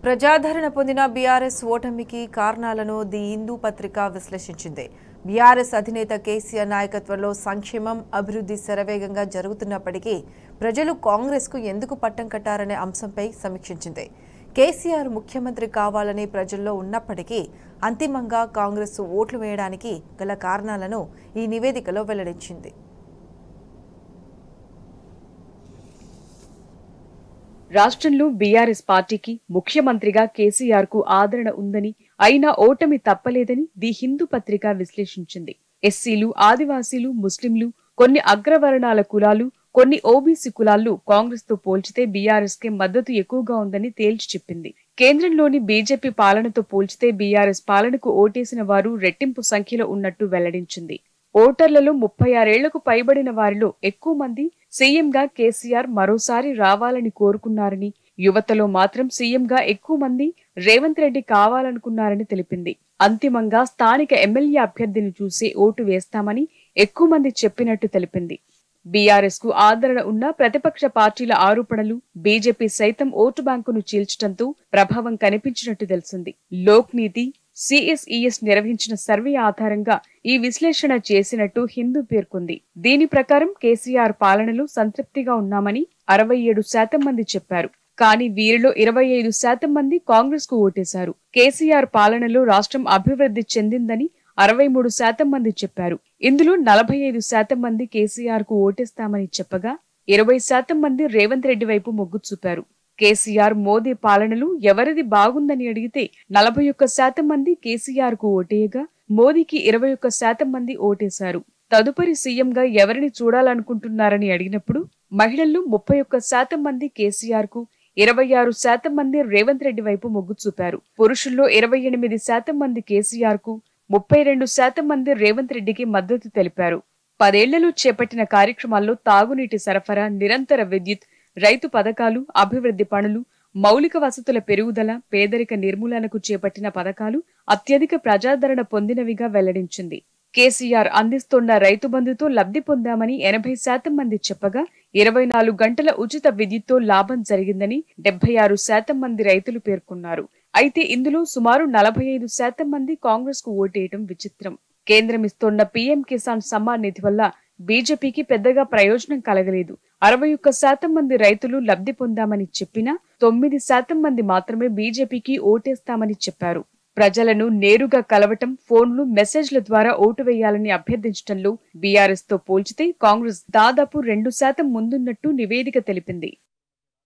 ప్రజాదరణ పొందిన బీఆర్ఎస్ ఓటమికి కారణాలను ది హిందూ పత్రిక విశ్లేషించింది బీఆర్ఎస్ అధినేత కేసీఆర్ నాయకత్వంలో సంక్షేమం అభివృద్ధి శరవేగంగా జరుగుతున్నప్పటికీ ప్రజలు కాంగ్రెస్కు ఎందుకు పట్టం కట్టారనే అంశంపై సమీక్షించింది కేసీఆర్ ముఖ్యమంత్రి కావాలని ప్రజల్లో ఉన్నప్పటికీ అంతిమంగా కాంగ్రెస్ ఓట్లు వేయడానికి గల కారణాలను ఈ నివేదికలో వెల్లడించింది రాష్ట్రంలో బీఆర్ఎస్ పార్టీకి ముఖ్యమంత్రిగా కేసీఆర్ కు ఆదరణ ఉందని అయినా ఓటమి తప్పలేదని ది హిందూ పత్రిక విశ్లేషించింది ఎస్సీలు ఆదివాసీలు ముస్లింలు కొన్ని అగ్రవర్ణాల కులాలు కొన్ని ఓబీసీ కులాల్లో కాంగ్రెస్ తో పోల్చితే బీఆర్ఎస్ కే మద్దతు ఎక్కువగా ఉందని తేల్చి చెప్పింది కేంద్రంలోని బీజేపీ పాలనతో పోల్చితే బీఆర్ఎస్ పాలనకు ఓటేసిన వారు రెట్టింపు సంఖ్యలో ఉన్నట్టు వెల్లడించింది ఓటర్లలో ముప్పై ఆరేళ్లకు పైబడిన వారిలో ఎక్కువ మంది సీఎంగా కేసీఆర్ మరోసారి రావాలని కోరుకున్నారని యువతలో మాత్రం సీఎంగా ఎక్కువ మంది రేవంత్ రెడ్డి కావాలనుకున్నారని తెలిపింది అంతిమంగా స్థానిక ఎమ్మెల్యే అభ్యర్థిని చూసి ఓటు వేస్తామని ఎక్కువ మంది చెప్పినట్టు తెలిపింది బీఆర్ఎస్ కు ఆదరణ ఉన్న ప్రతిపక్ష పార్టీల ఆరోపణలు బీజేపీ సైతం ఓటు బ్యాంకును చీల్చడంతో ప్రభావం కనిపించినట్టు తెలిసింది లోక్ నీతి సిఎస్ఈఎస్ నిర్వహించిన సర్వే ఆధారంగా ఈ విశ్లేషణ చేసినట్టు హిందూ పేర్కొంది దీని ప్రకారం కేసీఆర్ పాలనలో సంతృప్తిగా ఉన్నామని అరవై ఏడు శాతం మంది చెప్పారు కానీ వీరిలో ఇరవై ఐదు శాతం మంది కాంగ్రెస్ కు ఓటేశారు కేసీఆర్ పాలనలో రాష్ట్రం అభివృద్ధి చెందిందని అరవై మూడు శాతం మంది చెప్పారు ఇందులో నలభై ఐదు శాతం మంది కేసీఆర్ కు ఓటేస్తామని చెప్పగా ఇరవై శాతం మంది రేవంత్ రెడ్డి వైపు మొగ్గు చూపారు కేసీఆర్ మోదీ పాలనలో ఎవరిది బాగుందని అడిగితే నలభై ఒక్క శాతం మంది కేసీఆర్ కు ఓటేయగా మోదీకి ఇరవై ఒక్క శాతం మంది ఓటేశారు తదుపరి సీఎంగా ఎవరిని చూడాలనుకుంటున్నారని అడిగినప్పుడు మహిళల్లో ముప్పై ఒక్క శాతం మంది కేసీఆర్ కు ఇరవై ఆరు శాతం మంది రేవంత్ రెడ్డి వైపు మొగ్గు చూపారు పురుషుల్లో ఇరవై ఎనిమిది శాతం మంది కేసీఆర్ కు ముప్పై రెండు శాతం మంది రేవంత్ రెడ్డికి మద్దతు తెలిపారు పదేళ్లలో చేపట్టిన కార్యక్రమాల్లో తాగునీటి సరఫరా నిరంతర విద్యుత్ రైతు పథకాలు అభివృద్ధి పనులు మౌలిక వసతుల పెరుగుదల పేదరిక నిర్మూలనకు చేపట్టిన పథకాలు అత్యధిక ప్రజాదరణ పొందినవిగా వెల్లడించింది కేసీఆర్ అందిస్తోన్న రైతు బంధుతో లబ్ధి పొందామని ఎనభై శాతం మంది చెప్పగా ఇరవై నాలుగు గంటల ఉచిత విద్యుత్తో లాభం జరిగిందని డెబ్బై ఆరు శాతం మంది రైతులు పేర్కొన్నారు అయితే ఇందులో సుమారు నలభై ఐదు శాతం మంది కాంగ్రెస్ కు ఓటేయటం విచిత్రం కేంద్రం ఇస్తోన్న పీఎం కిసాన్ సమ్మాన్ నిధి వల్ల బీజేపీకి పెద్దగా ప్రయోజనం కలగలేదు అరవై ఒక్క శాతం మంది రైతులు లబ్ధి పొందామని చెప్పినా తొమ్మిది శాతం మంది మాత్రమే బీజేపీకి ఓటేస్తామని చెప్పారు ప్రజలను నేరుగా కలవటం ఫోన్లు మెసేజ్ల ద్వారా ఓటు వేయాలని అభ్యర్థించడంలో బీఆర్ఎస్ తో పోల్చితే కాంగ్రెస్ దాదాపు రెండు శాతం ముందున్నట్టు నివేదిక తెలిపింది